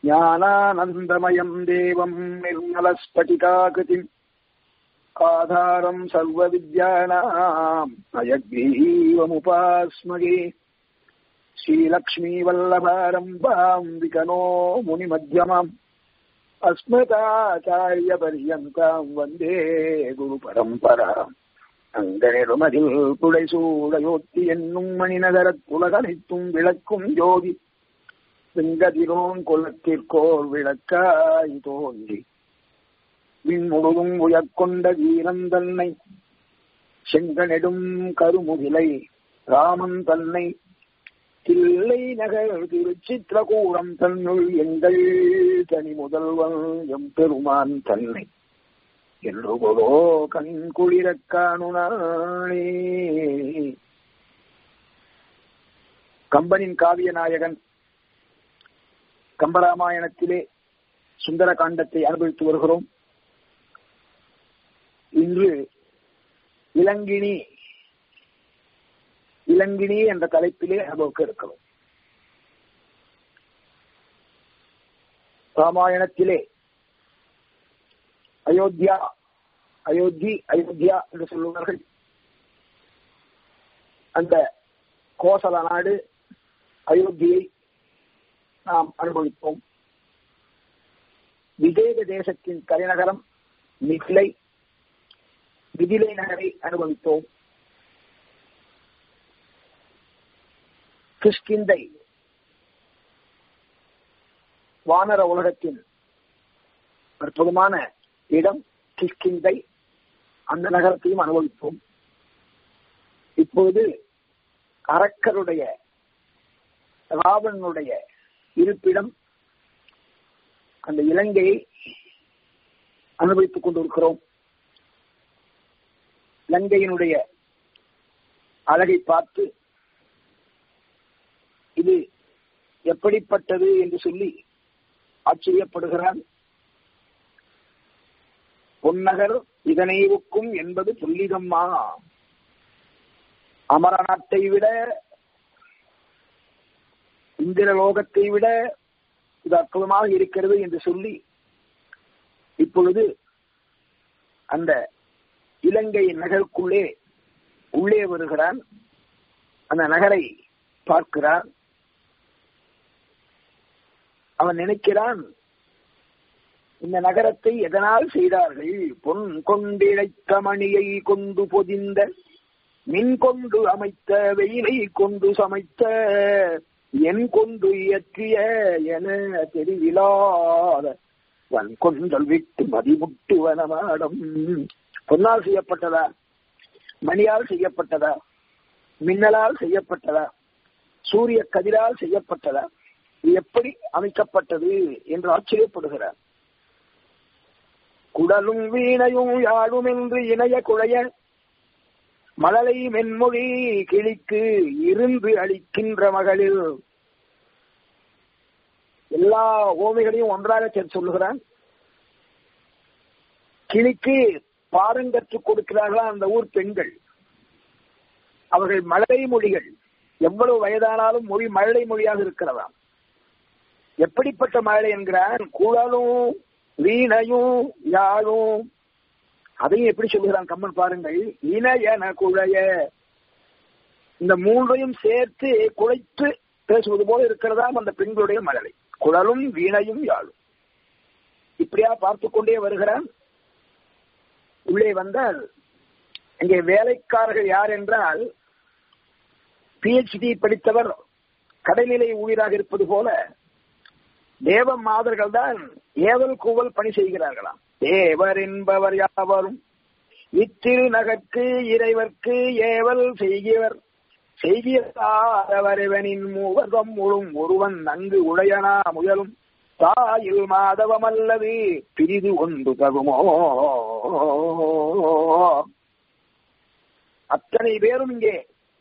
ज्ञानानन्दमयम् देवम् निर्मलस्फटिकाकृतिम् आधारम् सर्वविद्यानाम् अयग्रीवमुपास्मगे श्रीलक्ष्मीवल्लभारम्भाम् विकनो मुनिमध्यमाम् अस्मदाचार्यपर्यन्ताम् वन्दे गुरुपरम्पराम् அங்கனிருமதில் புடைசூடையோத்தி என்னும் மணிநகரத் உலகனைத்தும் விளக்கும் ஜோதி வெங்கதிரோன் குலத்திற்கோர் விளக்காய் தோன்றி விண்முழுதும் உயர்கொண்ட வீரன் தன்னை செங்கனெடும் கருமுகிலை ராமன் தன்னை தில்லை நகர் திருச்சித்திரகூடம் தன்னுள் எங்கள் தனி முதல்வன் எம் பெருமான் தன்னை என்றுகொலோ கண் குளிரக் காணுனாளே கம்பனின் காவிய நாயகன் கம்பராமாயணத்திலே சுந்தர காண்டத்தை அனுபவித்து வருகிறோம் இன்று இளங்கிணி இளங்கிணி என்ற தலைப்பிலே அனுபவிக்க இருக்கிறோம் ராமாயணத்திலே அயோத்தியா அயோத்தி அயோத்தியா என்று சொல்லுவார்கள் அந்த கோசல நாடு அயோத்தியை நாம் அனுபவிப்போம் விதேக தேசத்தின் தலைநகரம் மிதிலை மிதிலை நகரை அனுபவித்தோம் கிஷ்கிந்தை வானர உலகத்தின் அற்புதமான இடம் கிஷ்கிந்தை அந்த நகரத்தையும் அனுபவிப்போம் இப்போது அரக்கருடைய ராவணனுடைய இருப்பிடம் அந்த இலங்கையை அனுபவித்துக் கொண்டிருக்கிறோம் இலங்கையினுடைய அழகை பார்த்து இது எப்படிப்பட்டது என்று சொல்லி ஆச்சரியப்படுகிறான் பொன்னகர் இதனைவுக்கும் என்பது புள்ளிதம்மா அமர நாட்டை விட இந்திரலோகத்தை விட இது அற்புதமாக இருக்கிறது என்று சொல்லி இப்பொழுது அந்த இலங்கை நகருக்குள்ளே உள்ளே வருகிறான் அந்த நகரை பார்க்கிறான் அவன் நினைக்கிறான் இந்த நகரத்தை எதனால் செய்தார்கள் பொன் கொண்டிழைத்த மணியை கொண்டு பொதிந்த மின் கொண்டு அமைத்த வெயிலை கொண்டு சமைத்த என் கொண்டு இயற்றிய என தெரிவிலாத வன் கொண்டல் விட்டு மதிமுட்டு வனமாடம் பொன்னால் செய்யப்பட்டதா மணியால் செய்யப்பட்டதா மின்னலால் செய்யப்பட்டதா சூரிய கதிரால் செய்யப்பட்டதா இது எப்படி அமைக்கப்பட்டது என்று ஆச்சரியப்படுகிறார் குடலும் வீணையும் யாழும் என்று இணைய குழைய மழலை மென்மொழி கிளிக்கு இருந்து அளிக்கின்ற மகளில் எல்லா ஓமைகளையும் ஒன்றாக சேர்த்து சொல்லுகிறான் கிளிக்கு பாடம் கற்றுக் கொடுக்கிறார்களா அந்த ஊர் பெண்கள் அவர்கள் மழலை மொழிகள் எவ்வளவு வயதானாலும் மொழி மழலை மொழியாக இருக்கிறதாம் எப்படிப்பட்ட மழலை என்கிறான் குழலும் வீணையும் யாழும் அதையும் எப்படி சொல்லுகிறான் கம்மன் பாருங்கள் இணையன குழைய இந்த மூன்றையும் சேர்த்து குழைத்து பேசுவது போல இருக்கிறதாம் அந்த பெண்களுடைய மழலை குழலும் வீணையும் யாழும் இப்படியா பார்த்து கொண்டே வருகிறான் உள்ளே வந்தால் இங்கே வேலைக்காரர்கள் யார் என்றால் பிஹெச்டி படித்தவர் கடைநிலை ஊழியராக இருப்பது போல தேவ மாதர்கள் தான் ஏவல் கூவல் பணி செய்கிறார்களாம் தேவர் என்பவர் யாவரும் இத்திரு நகர்க்கு இறைவர்க்கு ஏவல் செய்கிறவர் செய்கிறவரிவனின் மூவர்தம் முழும் ஒருவன் நன்கு உடையனா முயலும் தாயில் மாதவம் அல்லது பிரிது ஒன்று தகுமோ அத்தனை பேரும் இங்கே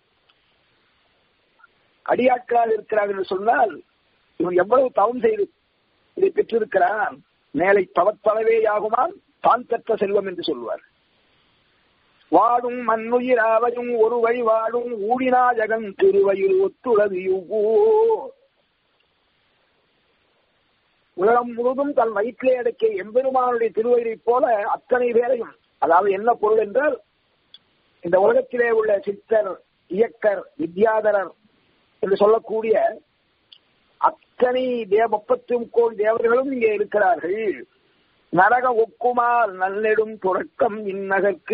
அடியாட்களாக இருக்கிறார்கள் என்று சொன்னால் இவன் எவ்வளவு தவம் செய்து இதை பெற்றிருக்கிறான் மேலை தவத்தளவே யாகுமான் தான் பெற்ற செல்வம் என்று சொல்வார் வாடும் மண்ணுயிராவையும் ஒரு வழி வாடும் ஊழினா ஜகன் திருவயில் ஒத்துழது உலகம் முழுவதும் தன் வயிற்றிலே அடக்கிய எம்பெருமானுடைய திருவயிறை போல அத்தனை பேரையும் அதாவது என்ன பொருள் என்றால் இந்த உலகத்திலே உள்ள சித்தர் இயக்கர் வித்யாதரர் என்று சொல்லக்கூடிய அத்தனை தேவ முப்பத்தி முக்கோடி தேவர்களும் இங்கே இருக்கிறார்கள் நரக ஒக்குமால் நல்லெடும் துறக்கம் இந்நகர்க்கு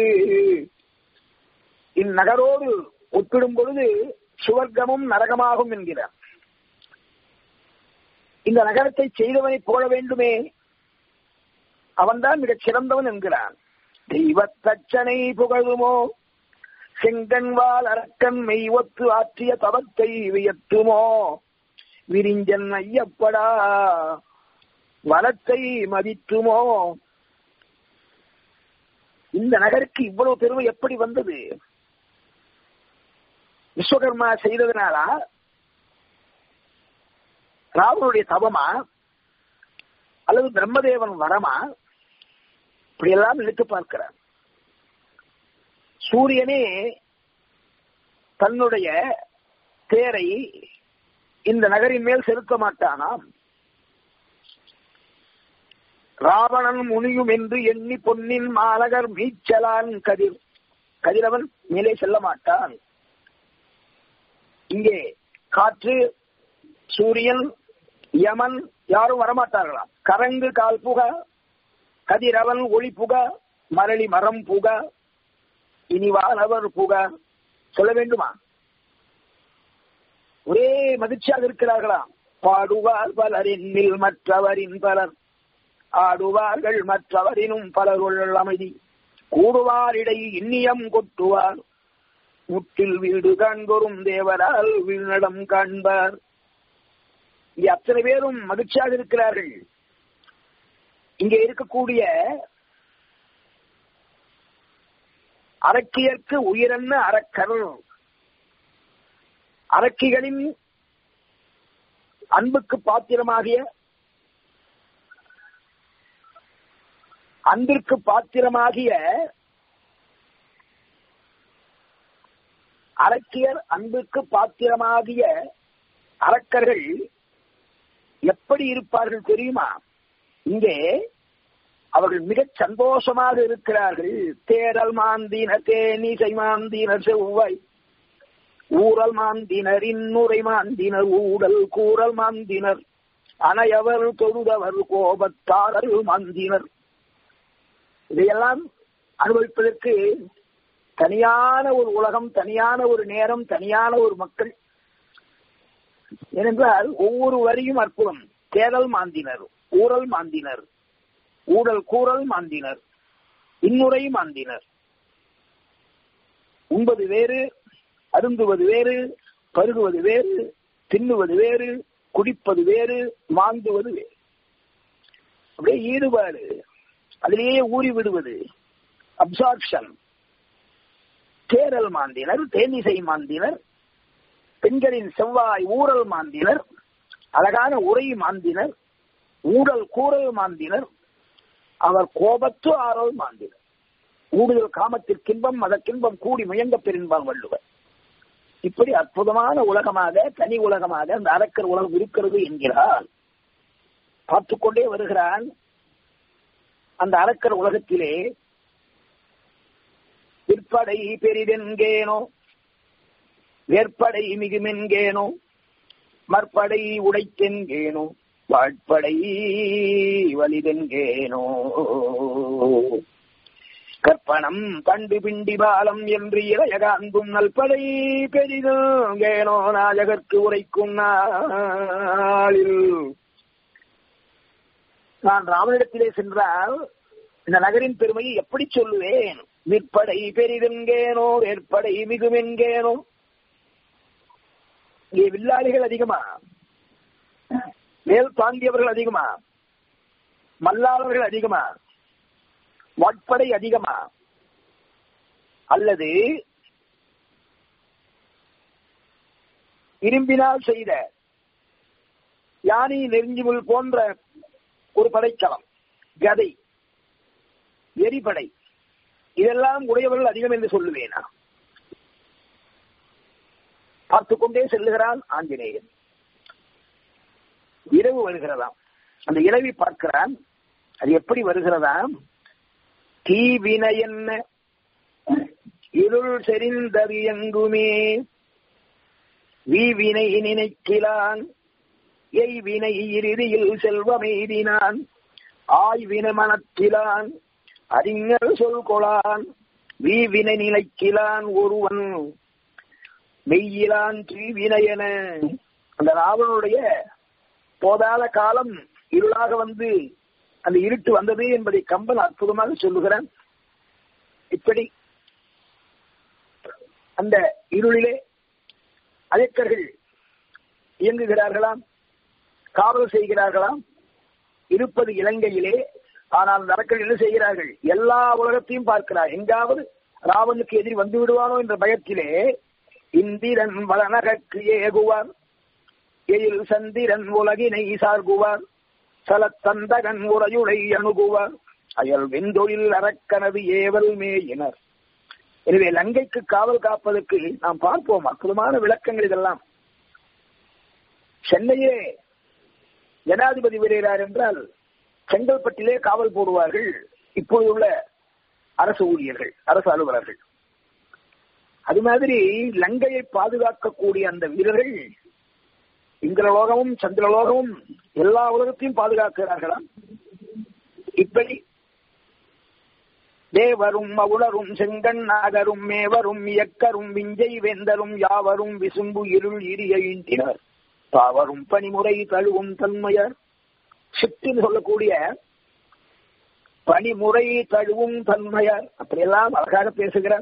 இந்நகரோடு ஒப்பிடும் பொழுது சுவர்க்கமும் நரகமாகும் என்கிறார் இந்த நகரத்தை செய்தவனை போல வேண்டுமே அவன்தான் மிகச் சிறந்தவன் என்கிறான் தெய்வத்தச்சனை புகழுமோ செங்கன்வால் அரக்கன் மெய்வத்து ஆற்றிய தவத்தை வியத்துமோ விரிஞ்சன் ஐயப்படா வனத்தை மதித்துமோ இந்த நகருக்கு இவ்வளவு பெருமை எப்படி வந்தது விஸ்வகர்மா செய்ததுனாலா ராவனுடைய தவமா அல்லது பிரம்மதேவன் வரமா இப்படியெல்லாம் நினைத்து பார்க்கிறார் சூரியனே தன்னுடைய தேரை இந்த நகரின் மேல் செலுத்த மாட்டானாம் ராவணன் முனியும் என்று எண்ணி பொன்னின் மாநகர் மீச்சலான் கதிர் கதிரவன் மேலே செல்ல மாட்டான் இங்கே காற்று சூரியன் யமன் யாரும் வரமாட்டார்களாம் கரங்கு கால் புக கதிரவன் ஒளி புக மரளி மரம் புக இனிவானவர் புக சொல்ல வேண்டுமா ஒரே மகிழ்ச்சியாக இருக்கிறார்களாம் பாடுவார் பலரின் மற்றவரின் பலர் ஆடுவார்கள் மற்றவரினும் பலருள் அமைதி கூடுவாரிடை இன்னியம் கொட்டுவார் முற்றில் வீடு காண்போரும் தேவரால் வீழ்நடம் காண்பார் இங்கே அத்தனை பேரும் மகிழ்ச்சியாக இருக்கிறார்கள் இங்கே இருக்கக்கூடிய அரக்கியர்க்கு உயிரன்ன அரக்கர் அரக்கிகளின் அன்புக்கு பாத்திரமாகிய அன்பிற்கு பாத்திரமாகிய அரக்கியர் அன்புக்கு பாத்திரமாகிய அரக்கர்கள் எப்படி இருப்பார்கள் தெரியுமா இங்கே அவர்கள் மிகச் சந்தோஷமாக இருக்கிறார்கள் தேரல் மாந்தினர் தேனிசை மாந்தினர் செவ்வாய் ஊரல் மாந்தினர் இன்னுரை மாந்தினர் ஊடல் கூறல் மாந்தினர் அனையவர் தொழுதவர் கோபத்தாரல் மாந்தினர் இதையெல்லாம் அனுபவிப்பதற்கு தனியான ஒரு உலகம் தனியான ஒரு நேரம் தனியான ஒரு மக்கள் ஏனென்றால் ஒவ்வொரு வரியும் அற்புதம் தேடல் மாந்தினர் ஊரல் மாந்தினர் ஊடல் கூறல் மாந்தினர் இன்னுரை மாந்தினர் உண்பது வேறு அருந்துவது வேறு பருகுவது வேறு தின்னுவது வேறு குடிப்பது வேறு மாந்துவது வேறு அப்படியே ஈடுபாடு அதிலேயே ஊறி விடுவது அப்சார்ப்ஷன் தேரல் மாந்தினர் தேனிசை மாந்தினர் பெண்களின் செவ்வாய் ஊரல் மாந்தினர் அழகான உரை மாந்தினர் ஊடல் கூறல் மாந்தினர் அவர் கோபத்து ஆறல் மாந்தினர் ஊடுதல் காமத்திற்கின்பம் அதற்கின்பம் கூடி முயங்க பெரும்பான் வள்ளுவர் இப்படி அற்புதமான உலகமாக தனி உலகமாக அந்த அரக்கர் உலகம் இருக்கிறது என்கிறார் பார்த்துக்கொண்டே வருகிறான் அந்த அரக்கர் உலகத்திலே விற்படை பெரிதென்கேனோ வேற்படை மிகுமென்கேனோ மற்படை உடைத்தென்கேனோ வாழ்படை வலிதென்கேனோ கற்பனம் கண்டு பிண்டி பாலம் என்று இளையகாந்தும் நல்படை பெரிதேனோ நாயகர்க்கு உரைக்கும் நாளில் நான் ராமனிடத்திலே சென்றால் இந்த நகரின் பெருமையை எப்படி சொல்லுவேன் விற்படை பெரிதென்கேனோ வேற்படை மிகுமென்கேனோ இங்கே வில்லாளிகள் அதிகமா மேல் தாங்கியவர்கள் அதிகமா மல்லாளர்கள் அதிகமா வாட்படை அதிகமா அல்லது இரும்பினால் செய்த யானை நெருஞ்சிமுள் போன்ற ஒரு படைக்களம் கதை எரிபடை இதெல்லாம் உடையவர்கள் அதிகம் என்று சொல்லுவேனா பார்த்துக் கொண்டே செல்லுகிறான் ஆஞ்சநேயன் இரவு வருகிறதாம் அந்த இளவி பார்க்கிறான் அது எப்படி வருகிறதாம் தீவினை என்ன இருள் செறிந்தது எங்குமே வீவினை நினைக்கிறான் எய்வினை இறுதியில் செல்வமெய்தினான் ஆய்வினை மனத்திலான் அறிஞர் சொல் கொளான் வீவினை நிலைக்கிலான் ஒருவன் மெய்யிலான் தீவினையென அந்த ராவனுடைய போதாத காலம் இருளாக வந்து அந்த இருட்டு வந்தது என்பதை கம்பன் அற்புதமாக சொல்லுகிறான் இப்படி அந்த இருளிலே அழைக்கர்கள் இயங்குகிறார்களாம் காவல் செய்கிறார்களாம் இருப்பது இலங்கையிலே ஆனால் அந்த அரக்கர்கள் என்ன செய்கிறார்கள் எல்லா உலகத்தையும் பார்க்கிறார் எங்காவது ராவனுக்கு எதிரி வந்து விடுவானோ என்ற பயத்திலே இந்திரன் வளநகக்கு ஏகுவார் எயில் சந்திரன் உலகினை சார்குவார் சலத்தந்தகன் உரையுளை அணுகுவார் அயல் வெந்தொழில் அரக்கனது ஏவல் மேயினர் எனவே லங்கைக்கு காவல் காப்பதற்கு நாம் பார்ப்போம் அற்புதமான விளக்கங்கள் இதெல்லாம் சென்னையே ஜனாதிபதி வருகிறார் என்றால் செங்கல்பட்டிலே காவல் போடுவார்கள் இப்போதுள்ள அரசு ஊழியர்கள் அரசு அலுவலர்கள் அது மாதிரி லங்கையை பாதுகாக்கக்கூடிய அந்த வீரர்கள் இந்திரலோகமும் சந்திரலோகமும் எல்லா உலகத்தையும் பாதுகாக்கிறார்களாம் இப்படி தேவரும் மவுளரும் செங்கண் நாகரும் மேவரும் இயக்கரும் விஞ்சை வேந்தரும் யாவரும் விசும்பு இருள் இரிய ஈண்டினர் தாவரும் பனிமுறை தழுவும் தன்மையர் சித்தின்னு சொல்லக்கூடிய பனிமுறை தழுவும் தன்மையர் அப்படியெல்லாம் அழகாக பேசுகிறார்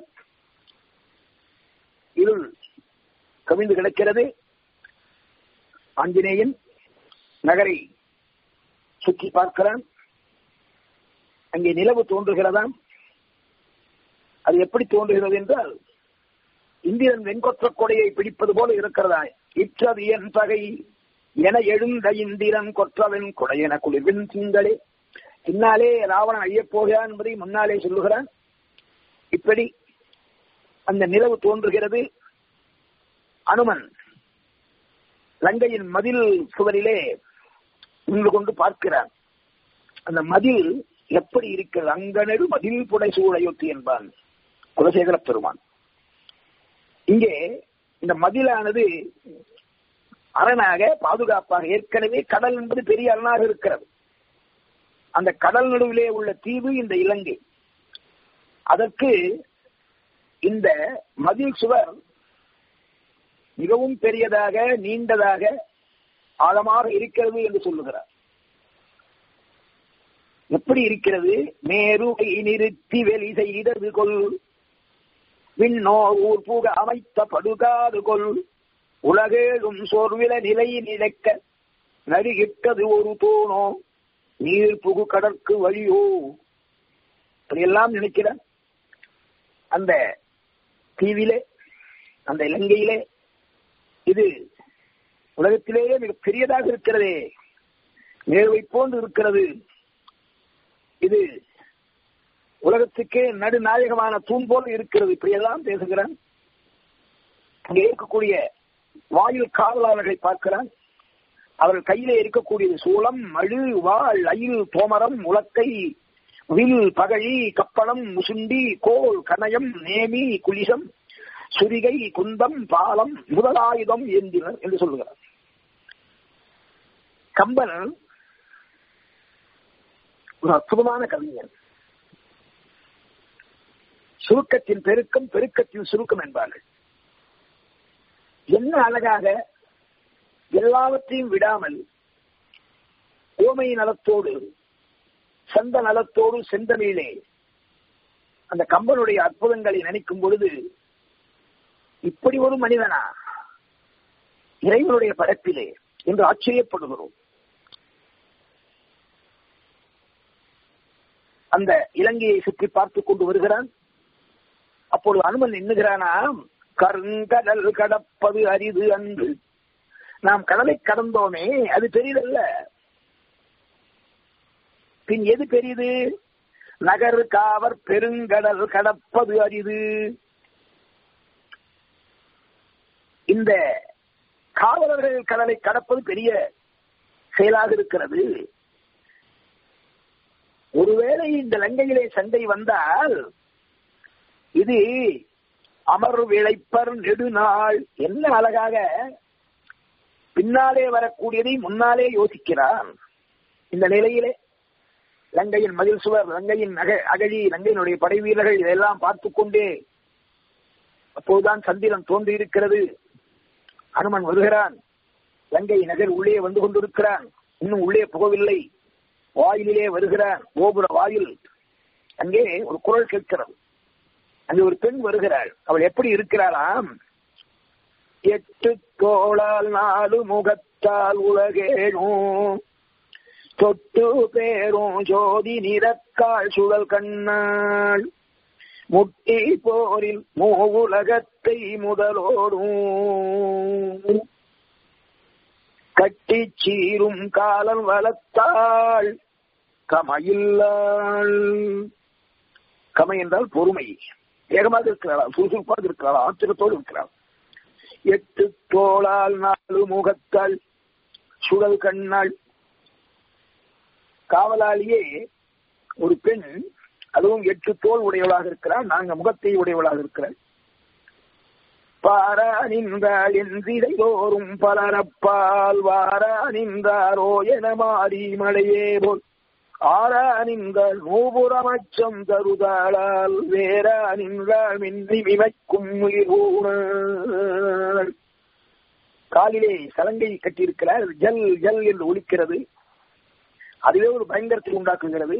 இருள் கவிழ்ந்து கிடக்கிறது ஆஞ்சநேயன் நகரை சுற்றி பார்க்கிறான் அங்கே நிலவு தோன்றுகிறதாம் அது எப்படி தோன்றுகிறது என்றால் இந்திரன் வெண்கொற்ற கொடையை பிடிப்பது போல இருக்கிறதா இற்றது என் பகை என எழுந்த இந்திரன் கொற்றவன் கொடையென குளிர்வின் திங்களே பின்னாலே ராவணன் அழியப் போகிறான் என்பதை முன்னாலே சொல்லுகிறான் இப்படி அந்த நிலவு தோன்றுகிறது அனுமன் லங்கையின் மதில் சுவரிலே நின்று கொண்டு பார்க்கிறான் அந்த மதில் எப்படி இருக்கிறது அங்கனரு மதில் புடை சூழையொத்தி என்பான் குலசேகர பெருமான் இங்கே இந்த மதிலானது அரணாக பாதுகாப்பாக ஏற்கனவே கடல் என்பது பெரிய அரணாக இருக்கிறது அந்த கடல் நடுவிலே உள்ள தீவு இந்த இலங்கை அதற்கு இந்த மதில் சுவர் மிகவும் பெரியதாக நீண்டதாக ஆழமாக இருக்கிறது என்று சொல்லுகிறார் எப்படி இருக்கிறது மேருகை நிறுத்தி வெளி செய்தது கொள் விண்ணோ ஊர் புக அமைத்த படுகாது கொள் உலகேழும் சோர்வில நிலை நிலைக்க நடுகிட்டது ஒரு தூணோ நீர் புகு கடற்கு வழியோ எல்லாம் நினைக்கிற அந்த தீவிலே அந்த இலங்கையிலே இது உலகத்திலேயே மிக பெரியதாக இருக்கிறதே நேர்வை போன்று இருக்கிறது இது உலகத்துக்கே நடுநாயகமான தூண் போல இருக்கிறது இப்படியெல்லாம் பேசுகிறான் அங்கே இருக்கக்கூடிய வாயில் காவலாளர்களை பார்க்கிறான் அவர்கள் கையிலே இருக்கக்கூடியது சூளம் மழு வாழ் அயில் தோமரம் உலக்கை வில் பகழி கப்பளம் முசுண்டி கோல் கணயம் நேமி குலிசம் சுரிகை குந்தம் பாலம் முதலாயுதம் ஏந்தினர் என்று சொல்லுகிறார் கம்பன் ஒரு அற்புதமான கவிஞன் சுருக்கத்தின் பெருக்கம் பெருக்கத்தின் சுருக்கம் என்பார்கள் என்ன அழகாக எல்லாவற்றையும் விடாமல் ஓமை நலத்தோடு சந்த நலத்தோடு செந்தமிழே அந்த கம்பனுடைய அற்புதங்களை நினைக்கும் பொழுது இப்படி ஒரு மனிதனா இறைவனுடைய படத்திலே என்று ஆச்சரியப்படுகிறோம் அந்த இலங்கையை சுற்றி பார்த்துக் கொண்டு வருகிறான் அப்பொழுது அனுமன் எண்ணுகிறானா கருங்கடல் கடப்பது அரிது அன்று நாம் கடலை கடந்தோமே அது பெரியதல்ல பின் எது பெரியது நகர் காவர் பெருங்கடல் கடப்பது அரிது இந்த காவலர்கள் கடலை கடப்பது பெரிய செயலாக இருக்கிறது ஒருவேளை இந்த லங்கையிலே சண்டை வந்தால் இது அமர் விளைப்பர் நெடுநாள் என்ன அழகாக பின்னாலே வரக்கூடியதை முன்னாலே யோசிக்கிறான் இந்த நிலையிலே லங்கையின் மதில் சுவர் லங்கையின் அக அகழி லங்கையினுடைய படை வீரர்கள் இதெல்லாம் பார்த்து கொண்டே அப்போதுதான் சந்திரன் தோன்றி இருக்கிறது அனுமன் வருகிறான் லங்கை நகர் உள்ளே வந்து கொண்டிருக்கிறான் இன்னும் உள்ளே போகவில்லை வாயிலே வருகிறான் கோபுர வாயில் அங்கே ஒரு குரல் கேட்கிறது அங்கே ஒரு பெண் வருகிறாள் அவள் எப்படி இருக்கிறாளாம் எட்டு கோளால் நாலு முகத்தால் உலகேழும் தொட்டு பேரும் ஜோதி நிறக்கால் சுழல் கண்ணாள் முட்டி போரில் மூவுலகத்தை முதலோடும் கட்டி சீரும் காலம் வளர்த்தாள் கமையில்லாள் கமை என்றால் பொறுமை வேகமாக இருக்கிறாளா சுறுசுறுப்பாக இருக்கிறாளா ஆத்திரத்தோடு இருக்கிறாள் எட்டு தோளால் நாலு முகத்தாள் சுழல் கண்ணாள் காவலாளியே ஒரு பெண் அதுவும் எட்டு தோல் உடையவளாக இருக்கிறாள் நான்கு முகத்தை உடையவளாக இருக்கிறாள் பாரா நின்றாள் என்றிடைதோறும் பலரப்பால் வாரா நின்றாரோ என மாறி மழையே போல் ஆரா நின்றாள் நூபுறமச்சம் தருதாளால் வேறா நின்றாள் மின்னி மிமைக்கும் உயிர்கூணாள் காலிலே சலங்கை கட்டியிருக்கிறார் ஜல் ஜல் என்று ஒலிக்கிறது அதுவே ஒரு பயங்கரத்தை உண்டாக்குகிறது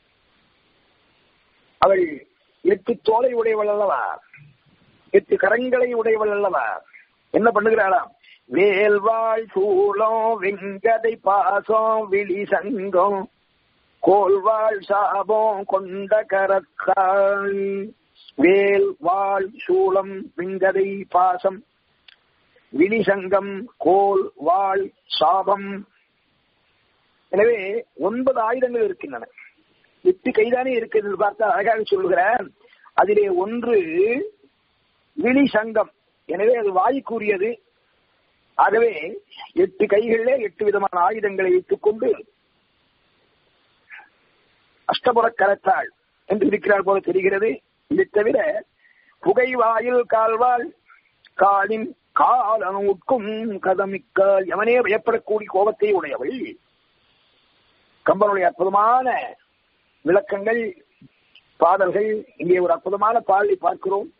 அவள் எட்டு தோலை உடையவள் அல்லவா எட்டு கரங்களை உடையவள் அல்லவா என்ன பண்ணுகிறாளாம் வேல்வாள் சூளம் வெங்கதை பாசம் விழி சங்கம் கோல்வாள் சாபம் கொண்ட கரக்காள் வேல் வாழ் சூளம் வெங்கதை பாசம் விழிசங்கம் கோல் வாழ் சாபம் எனவே ஒன்பது ஆயுதங்கள் இருக்கின்றன எட்டு கைதானே இருக்கிறது பார்த்தா அழகாக சொல்லுகிறார் அதிலே ஒன்று விழி சங்கம் எனவே அது வாய்க்குரியது ஆகவே எட்டு கைகளிலே எட்டு விதமான ஆயுதங்களை வைத்துக் கொண்டு அஷ்டபுற கரத்தாள் என்று இருக்கிறார் போல தெரிகிறது இதை தவிர புகை வாயில் கால்வாள் காலின் காலம் உட்கும் கதமிக்கால் எவனே பயப்படக்கூடிய கோபத்தை உடையவள் கம்பனுடைய அற்புதமான விளக்கங்கள் பாடல்கள் இங்கே ஒரு அற்புதமான பாடலை பார்க்கிறோம்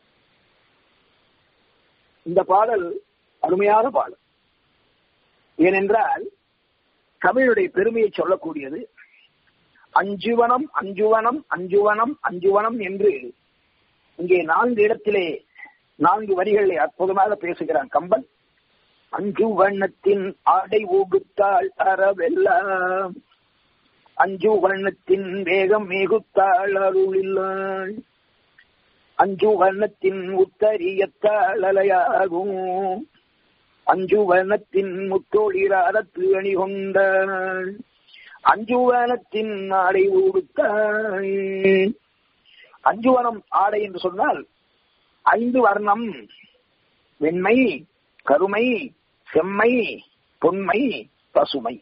இந்த பாடல் அருமையான பாடல் ஏனென்றால் தமிழுடைய பெருமையை சொல்லக்கூடியது அஞ்சுவனம் அஞ்சுவனம் அஞ்சுவனம் அஞ்சுவனம் என்று இங்கே நான்கு இடத்திலே நான்கு வரிகளை அற்புதமாக பேசுகிறான் கம்பன் அஞ்சு வண்ணத்தின் ஆடை ஊகுத்தாள் அறவெல்லாம் அஞ்சு வண்ணத்தின் வேகம் மிகுத்தாள் அருளில்லாள் அஞ்சு வண்ணத்தின் உத்தரியத்தாள் அலையாகும் அஞ்சு வண்ணத்தின் முத்தோழிராரத்து அணி கொண்டாள் அஞ்சுவனத்தின் ஆடை உடுத்தாள் அஞ்சுவனம் ஆடை என்று சொன்னால் ஐந்து வர்ணம் வெண்மை கருமை செம்மை பொன்மை பசுமை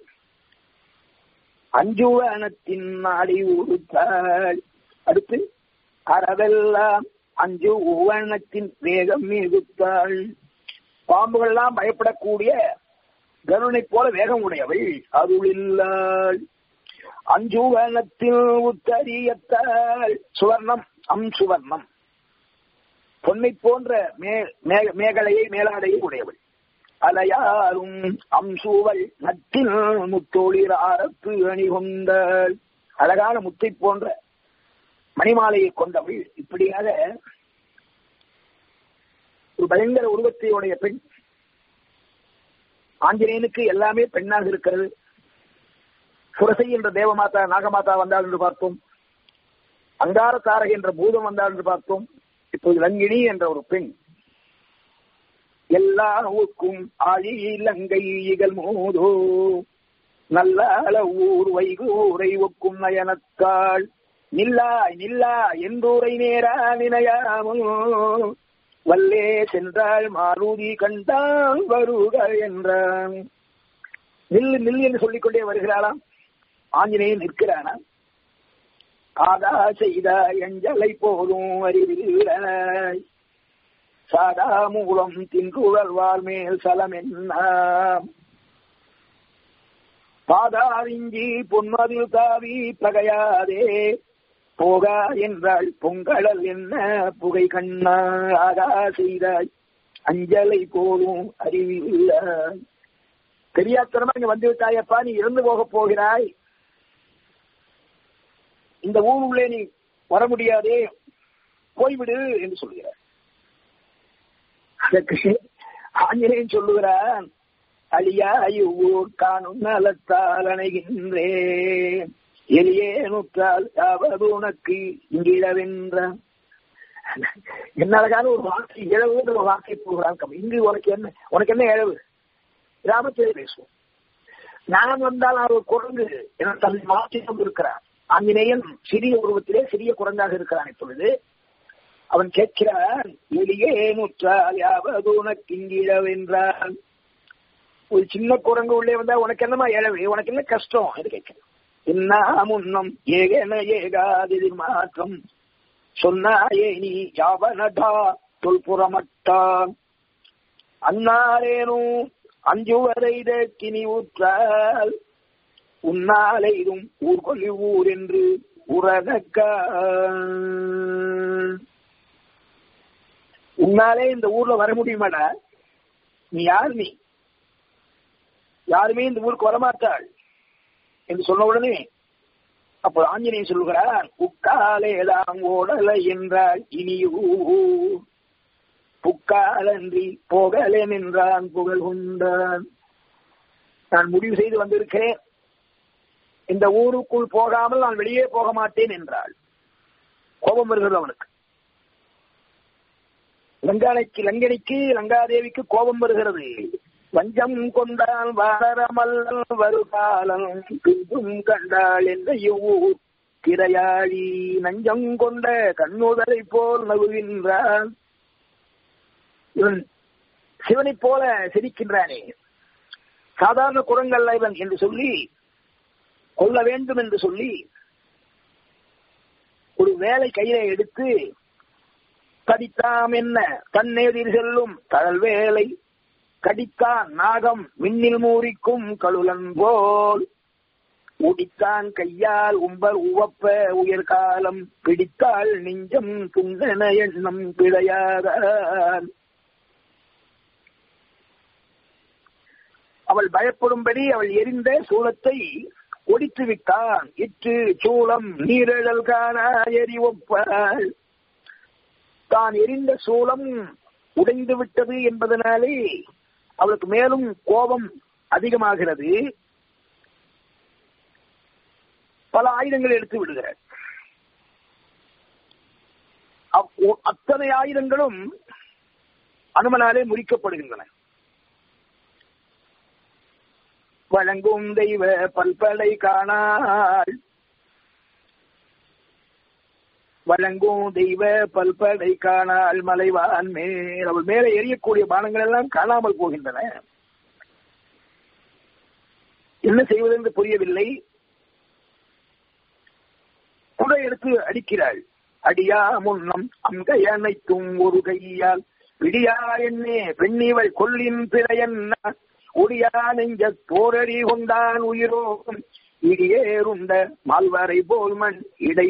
அஞ்சுவனத்தின் ஆடை உடுத்தாள் அடுத்து அறவெல்லாம் அஞ்சு உவனத்தின் வேகம் மிகுத்தாள் பாம்புகள்லாம் பயப்படக்கூடிய கருணை போல வேகம் உடையவள் அருளில்லாள் அஞ்சுவனத்தில் உத்தரியத்தாள் சுவர்ணம் அம் சுவர்ணம் பொன்னை போன்ற மேகலையை மேலாடையை உடையவள் அலையாரும் அம்சூவல் நத்தில் முத்தோளிர் ஆரத்து அணி கொண்டாள் அழகான முத்தை போன்ற மணிமாலையை கொண்டவள் இப்படியாக ஒரு பயங்கர உருவத்தையுடைய பெண் ஆஞ்சநேயனுக்கு எல்லாமே பெண்ணாக இருக்கிறது சுரசை என்ற தேவமாதா நாகமாதா வந்தாள் என்று பார்த்தோம் அங்கார தாரகை என்ற பூதம் வந்தாள் என்று பார்த்தோம் இப்போது லங்கினி என்ற ஒரு பெண் எல்லா ஊக்கும் ஆழி இலங்கை இகழ் மோதோ நல்ல ஊர் வைகூரை ஒக்கும் நயனத்தாள் நில்லாய் நில்லா என்றூரை நேரா நினையாமல் வல்லே சென்றாள் மாருதி கண்டால் வருக என்றான் நில் நில் என்று சொல்லிக்கொண்டே வருகிறாளாம் ஆஞ்சநேயன் நிற்கிறானா ஆதா செய்த எஞ்சலை போலும் அறிவில்லை சாதா மூலம் தின்றுழல்வார் மேல் சலம் என்ன பாதாரிஞ்சி பொன்மதில் தாவி பகையாதே போகா என்றாள் பொங்கடல் என்ன புகை கண்ணாகா செய்தாய் அஞ்சலை போலும் அறிவில்லை தெரியாத்தனமா இங்க வந்து விட்டாயப்பா நீ இறந்து போக போகிறாய் இந்த ஊர் உள்ளே நீ வர முடியாதே போய்விடு என்று சொல்கிறார் அதற்கு ஆஞ்சநேயன் சொல்லுகிறான் அழியா இவ்வூர் காணும் நலத்தால் அணைகின்றேன் எளியே நுற்றால் யாவது உனக்கு இங்கிழவென்றான் என்ன அழகான ஒரு வார்த்தை இழவுன்ற ஒரு வார்த்தை போகிறான் இங்கு உனக்கு என்ன உனக்கு என்ன இழவு கிராமத்திலே பேசுவோம் நான் வந்தால் அவர் குரங்கு என தன்னை மாற்றிக் கொண்டிருக்கிறான் ஆஞ்சநேயன் சிறிய உருவத்திலே சிறிய குரங்காக இருக்கிறான் இப்பொழுது அவன் கேட்கிறான் எளியே நுற்றால் யாவது உனக்கு இங்கிழவென்றான் ஒரு சின்ன குரங்கு உள்ளே வந்தா உனக்கு என்னமா இழவு உனக்கு என்ன கஷ்டம் என்று கேட்கிறேன் என்ன முன்னம் ஏகன ஏகாதிர் மாற்றம் சொன்னாயே நீ யாவனடா தொல்புறமட்டான் அன்னாரேனும் அஞ்சுவரை கினி ஊற்றால் உன்னாலைதும் ஊர் கொல்லி ஊர் என்று உரதக்க உன்னாலே இந்த ஊர்ல வர முடியுமாடா நீ யார் நீ யாருமே இந்த ஊருக்கு வரமாட்டாள் என்று சொன்ன உடனே அப்போ ஆஞ்சநேயன் சொல்கிறார் உக்காலேதான் ஓடலை என்றால் இனியூ புக்காலன்றி போகலேன் என்றான் புகழ் கொண்டான் நான் முடிவு செய்து வந்திருக்கிறேன் இந்த ஊருக்குள் போகாமல் நான் வெளியே போக மாட்டேன் என்றாள் கோபம் வருகிறது அவனுக்கு லங்கானைக்கு லங்கனிக்கு லங்காதேவிக்கு கோபம் வருகிறது வஞ்சம் கொண்டால் வாரமல்லல் வருகாலம் பின்பும் கண்டாள் என்ற இவ்வூர் திரையாழி நஞ்சம் கொண்ட கண்ணுதலை போல் நகுகின்றான் இவன் சிவனை போல சிரிக்கின்றானே சாதாரண குரங்கல்ல இவன் என்று சொல்லி கொல்ல வேண்டும் என்று சொல்லி ஒரு வேலை கையில எடுத்து கடித்தாம் என்ன தன்னெதிர் செல்லும் தழல் வேலை கடித்தான் நாகம் மின்னில் மூரிக்கும் கழுலன் போல் உடித்தான் கையால் உம்பர் உவப்ப உயர்காலம் பிடித்தாள் நெஞ்சம் துங்கன எண்ணம் பிழையாதான் அவள் பயப்படும்படி அவள் எரிந்த சூளத்தை ஒடித்து விட்டான் இற்று சூளம் நீரழல் காண எரி ஒப்பாள் தான் எரிந்த சூளம் உடைந்து விட்டது என்பதனாலே அவளுக்கு மேலும் கோபம் அதிகமாகிறது பல ஆயுதங்கள் எடுத்து விடுகிறார் அத்தனை ஆயுதங்களும் அனுமனாலே முறிக்கப்படுகின்றன வழங்கும் தெய்வ பல்பலை காணாள் வழங்கும் தெய்வ பல்படை காணால் மலைவான் மேல் அவள் மேலே எரியக்கூடிய பானங்கள் எல்லாம் காணாமல் போகின்றன என்ன செய்வது என்று புரியவில்லை குடை எடுத்து அடிக்கிறாள் அடியா முன்னம் அங்க அனைத்தும் ஒரு கையால் விடியா என்னே பெண்ணிவள் கொல்லின் பிறையன்ன ஒடியா நெஞ்ச போரடி கொண்டான் உயிரோகும் இடியேறுண்ட மால்வரை போல் மண் இடை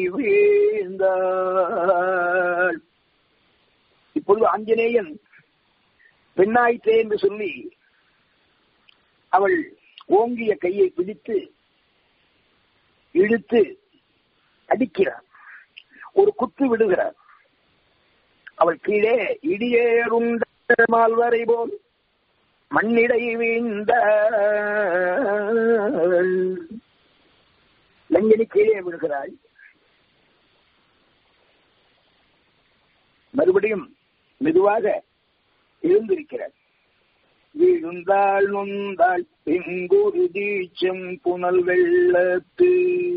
வீழ்ந்தாள் இப்பொழுது ஆஞ்சநேயன் பெண்ணாயிற்றே என்று சொல்லி அவள் ஓங்கிய கையை பிடித்து இழுத்து அடிக்கிறார் ஒரு குத்து விடுகிறார் அவள் கீழே இடியேறுண்ட மால்வரை போல் மண்ணிடை வீழ்ந்த லங்கனி கீழே விடுகிறாள் மறுபடியும் மெதுவாக எழுந்திருக்கிறார் விழுந்தாள் நொந்தாள் எங்கொரு தீச்சம் புனல் வெள்ளத்து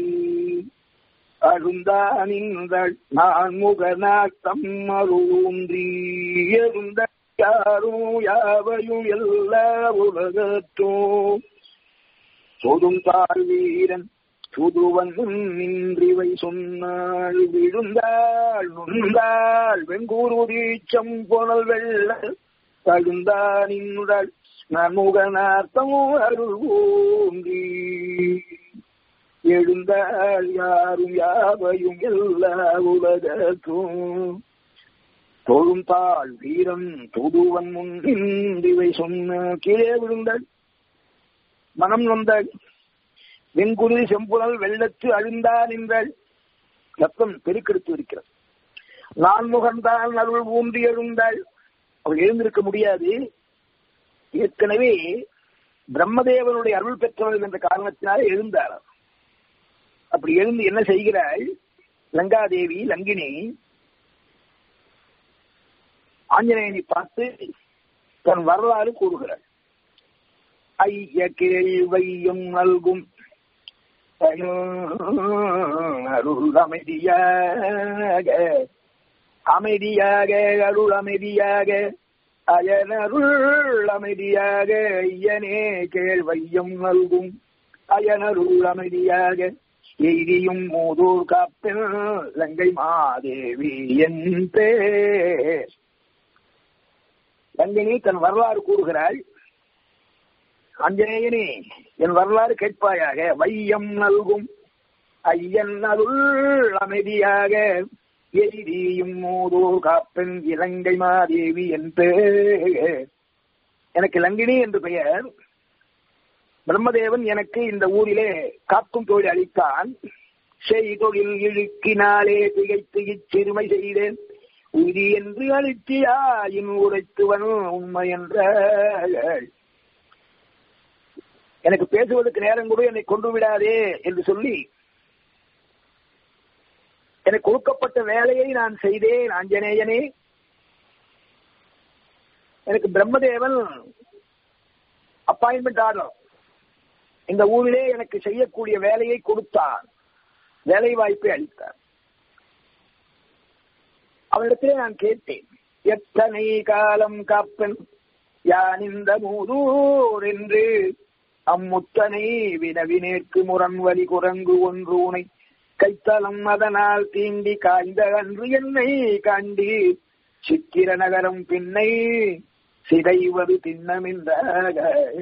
அருந்தா நின்றாள் நான் முகநாட்டம் அருந்தி எழுந்த யாரும் யாவையும் எல்லா உலகத்தோ சொதும் தாழ் வீரன் புதுவன் நின்றிவை சொன்னாள் விழுந்தாள் நுந்தாள் வெங்கூருதீச்சம் புனல் வெள்ள தழுந்தானின்னுடல் நன்முகனார்த்தம் அருள் ஊன்றி எழுந்தாள் யாரும் யாவையும் எல்லா உலகத்தும் தொழும் தாள் வீரன் தொடுவன் முன் இவை சொன்ன கீழே விழுந்தாள் மனம் நொந்தாள் வெங்குருதி செம்புணல் வெள்ளத்து அழிந்தா நின்றாள் ரத்தம் பெருக்கெடுத்து இருக்கிறது நான் முகந்தான் அருள் ஊன்றி எழுந்தாள் அவள் எழுந்திருக்க முடியாது ஏற்கனவே பிரம்மதேவனுடைய அருள் பெற்றவர்கள் என்ற காரணத்தினால எழுந்தாள் அப்படி எழுந்து என்ன செய்கிறாள் லங்காதேவி லங்கினி ஆஞ்சநேயனை பார்த்து தன் வரலாறு கூறுகிறாள் ஐய கேள்வையும் நல்கும் அருள் அமைதியாக அமைதியாக அருள் அமைதியாக அயனருள் அமைதியாக ஐயனே கேள்வையும் நல்கும் அயனருள் அமைதியாக எய்தியும் மூதூர் காப்பில் லங்கை மாதேவி என் பேர் லங்கினி தன் வரலாறு கூறுகிறாள் அஞ்சனேயனே என் வரலாறு கேட்பாயாக வையம் நல்கும் ஐயன் அருள் அமைதியாக எய்தியும் மூதூர் காப்பெண் இலங்கை மாதேவி என் பேர் எனக்கு லங்கினி என்று பெயர் பிரம்மதேவன் எனக்கு இந்த ஊரிலே காக்கும் தொழில் அளித்தான் செய்தொழில் இழுக்கினாலே திகைத்து இச்சிறுமை செய்தேன் உரி என்று அழித்தியாயின் உரைத்துவன் உண்மை என்ற எனக்கு பேசுவதற்கு நேரம் கூட என்னை கொண்டு விடாதே என்று சொல்லி எனக்கு கொடுக்கப்பட்ட வேலையை நான் செய்தேன் ஆஞ்சநேயனே எனக்கு பிரம்மதேவன் அப்பாயின்மெண்ட் ஆர்டர் இந்த ஊரிலே எனக்கு செய்யக்கூடிய வேலையை கொடுத்தார் வேலை வாய்ப்பை அளித்தார் அவரிடத்திலே நான் கேட்டேன் எத்தனை காலம் காப்பன் யான் இந்த மூதூர் என்று அம்முத்தனை வினவினேற்கு முரண் வலி குரங்கு ஒன்று உனை கைத்தலம் அதனால் தீண்டி காய்ந்த அன்று என்னை காண்டி சித்திர நகரம் பின்னை சிதைவது திண்ணமென்றாக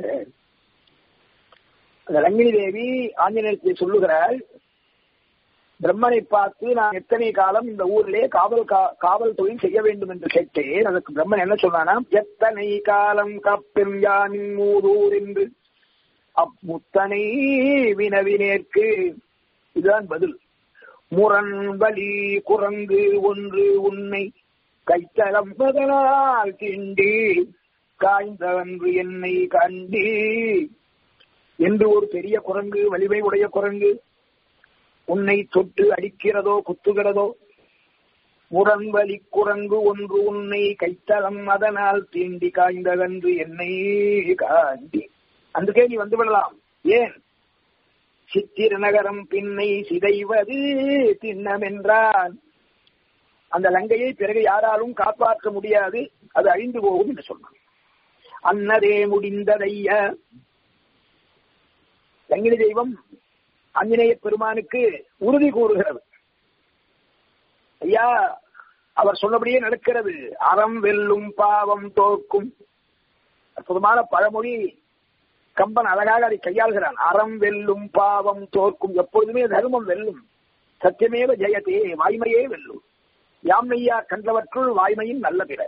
ரங்கினி தேவி ஆஞ்சநேயத்தை சொல்லுகிறாள் பிரம்மனை பார்த்து நான் எத்தனை காலம் இந்த ஊரிலே காவல் காவல் தொழில் செய்ய வேண்டும் என்று கேட்டேன் அதற்கு பிரம்மன் என்ன சொன்னானா எத்தனை காலம் கப்பெண் யானின் மூதூர் என்று அம்முத்தனை வினவினேற்கு இதுதான் பதில் முரண் வலி குரங்கு ஒன்று உன்னை கைத்தளம் பதனால் திண்டி காய்ந்த அன்று என்னை கண்டி என்று ஒரு பெரிய குரங்கு வலிமை உடைய குரங்கு உன்னை தொட்டு அடிக்கிறதோ குத்துகிறதோ முரண்வலி குரங்கு ஒன்று உன்னை கைத்தளம் அதனால் தீண்டி காய்ந்தகன்று என்னை காண்டி అందుకే நீ வந்து விடலாம் ஏன் சித்திர நகரம் பின்னை சிதைவது திண்ணமென்றான் அந்த லங்கையை பிறகு யாராலும் காப்பாற்ற முடியாது அது அழிந்து போகும் என்று சொன்னான் அன்னதே முடிந்ததைய லங்கினி தெய்வம் ஆஞ்சநேய பெருமானுக்கு உறுதி கூறுகிறது ஐயா அவர் சொன்னபடியே நடக்கிறது அறம் வெல்லும் பாவம் தோற்கும் அற்புதமான பழமொழி கம்பன் அழகாக அதை கையாள்கிறான் அறம் வெல்லும் பாவம் தோற்கும் எப்பொழுதுமே தர்மம் வெல்லும் சத்தியமேவ ஜெயத்தே வாய்மையே வெல்லும் யாமையா கண்டவற்றுள் வாய்மையின் நல்ல பிற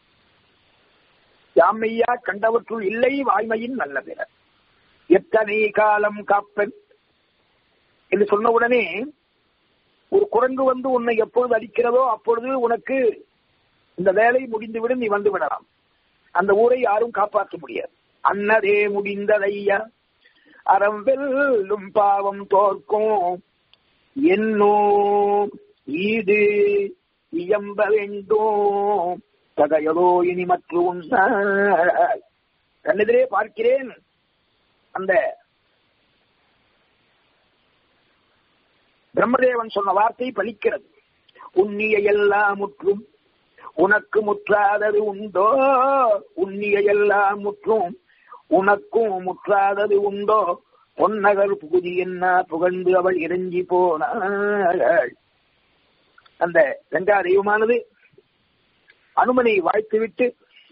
யாமையா கண்டவற்றுள் இல்லை வாய்மையின் நல்ல பிற எத்தனை காலம் காப்பன் என்று சொன்ன உடனே ஒரு குரங்கு வந்து உன்னை எப்பொழுது அடிக்கிறதோ அப்பொழுது உனக்கு இந்த வேலை முடிந்துவிடும் நீ வந்து விடலாம் அந்த ஊரை யாரும் காப்பாற்ற முடியாது அன்னதே முடிந்ததையா அறம் வெல்லும் பாவம் தோற்கும் என்னோ ஈடு இயம்ப வேண்டும் தகையதோ இனி மற்ற உண்டாய் கண்ணெதிரே பார்க்கிறேன் அந்த பிரம்மதேவன் சொன்ன வார்த்தை பலிக்கிறது உன்னிய எல்லாம் முற்றும் உனக்கு முற்றாதது உண்டோ உன்னிய எல்லாம் முற்றும் உனக்கும் முற்றாதது உண்டோ பொன்னகர் புகுதி என்ன புகழ்ந்து அவள் இறங்கி போனாள் அந்த கங்கா தெய்வமானது அனுமனை வாழ்த்துவிட்டு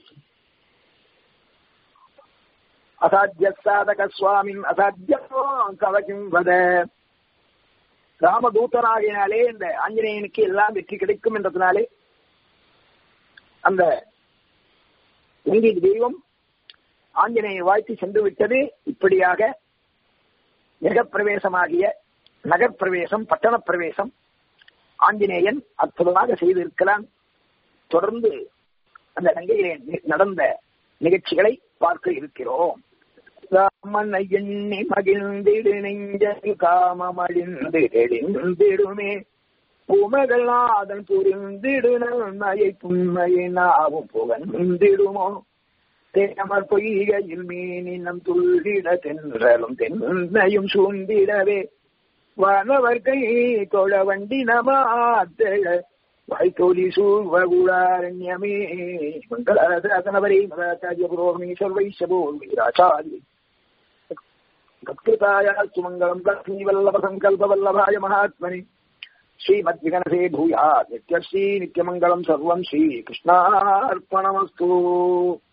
அசாத்திய சாதக சுவாமின் அசாத்தியமோ கவகிம் வத ராமதூதனாகினாலே இந்த ஆஞ்சநேயனுக்கு எல்லாம் வெற்றி கிடைக்கும் என்றதுனாலே அந்த இந்திய தெய்வம் ஆஞ்சநேய வாழ்த்தி சென்று விட்டது இப்படியாக ஜெகப்பிரவேசமாகிய நகர்ப்பிரவேசம் பட்டண பிரவேசம் ஆஞ்சநேயன் அற்புதமாக செய்திருக்கிறான் தொடர்ந்து அந்த கங்கையிலே நடந்த நிகழ்ச்சிகளை பார்க்க இருக்கிறோம் ராமனை எண்ணி மகிழ்ந்திடு நெஞ்சல் காமமழிந்து தெளிந்திடுமே பூமகளாதன் புரிந்திடு நன்மையை புண்மையை நாவும் புகழ்ந்திடுமோ தேமர் பொய்கையில் மீனினம் துள்ளிட தென்றலும் தென்னையும் சூழ்ந்திடவே வானவர் கை தொழ வண்டி நமாத்தழ வைத்தோலி சூழ்வகுடாரண்யமே மங்களாதனவரே மதாச்சாரிய புரோகமே சர்வைஷபோ வீராச்சாரிய கத்கிருதாய சுமங்கலம் லக்ஷ்மி வல்லப சங்கல்ப வல்லபாய மகாத்மனி श्रीमद्विगणसे भूयात् नित्यश्री नित्यमङ्गलम् सर्वम् श्रीकृष्णार्पणमस्तु